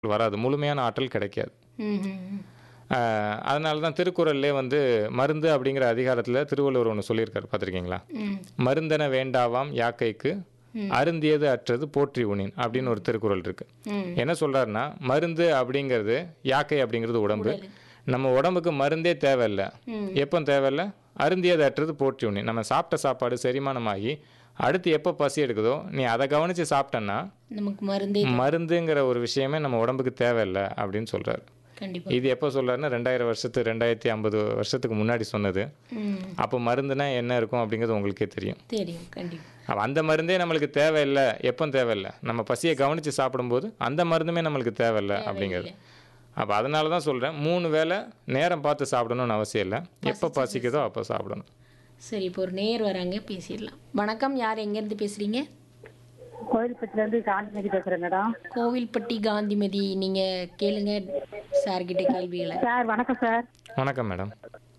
வராது முழுமையான ஆற்றல் கிடைக்காது ம், ம், ம். அதனால தான் திருக்குறள்லே வந்து மருந்து அப்படிங்கிற அதிகாரத்தில் திருவள்ளுவர் ஒன்று சொல்லியிருக்காரு பார்த்துருக்கீங்களா ம், மருந்தென வேண்டாவாம் யாக்கைக்கு அருந்தியது அற்றது போற்றி உணின் அப்படின்னு ஒரு திருக்குறள் இருக்கு ம். என்ன சொல்றாருன்னா மருந்து அப்படிங்கிறது யாக்கை அப்படிங்கிறது உடம்பு நம்ம உடம்புக்கு மருந்தே தேவையில்லை ம். எப்போ தேவையில்ல அருந்தியது அற்றது போற்றி உண்ணி நம்ம சாப்பிட்ட சாப்பாடு செரிமானமாகி அடுத்து எப்போ பசி எடுக்குதோ நீ அதை கவனித்து சாப்பிட்டன்னா நமக்கு மருந்தே மருந்துங்கிற ஒரு விஷயமே நம்ம உடம்புக்கு தேவையில்லை அப்படின்னு சொல்றாரு கண்டிப்பா இது எப்போ சொல்றாருன்னா ரெண்டாயிரம் வருஷத்து ரெண்டாயிரத்தி ஐம்பது வருஷத்துக்கு முன்னாடி சொன்னது ம் அப்போ மருந்துனா என்ன இருக்கும் அப்படிங்கிறது உங்களுக்கே தெரியும் தெரியும் கண்டிப்பா அப்ப அந்த மருந்தே நம்மளுக்கு தேவையில்லை எப்போ தேவையில்லை நம்ம பசியை கவனித்து சாப்பிடும்போது அந்த மருந்துமே நம்மளுக்கு தேவையில்லை அப்படிங்கிறது அப்போ அதனால தான் சொல்கிறேன் மூணு வேளை நேரம் பார்த்து சாப்பிடணும்னு அவசியம் இல்லை எப்போ பசிக்குதோ அப்போ சாப்பிடணும் சரி இப்போ ஒரு நேர் வராங்க பேசிடலாம் வணக்கம் யார் எங்கேருந்து பேசுறீங்க கோயில்பட்டிலேருந்து காந்திமதி பேசுகிறேன் மேடம் கோவில்பட்டி காந்திமதி நீங்க கேளுங்க சார் கிட்ட கேள்விகளை சார் வணக்கம் சார் வணக்கம் மேடம்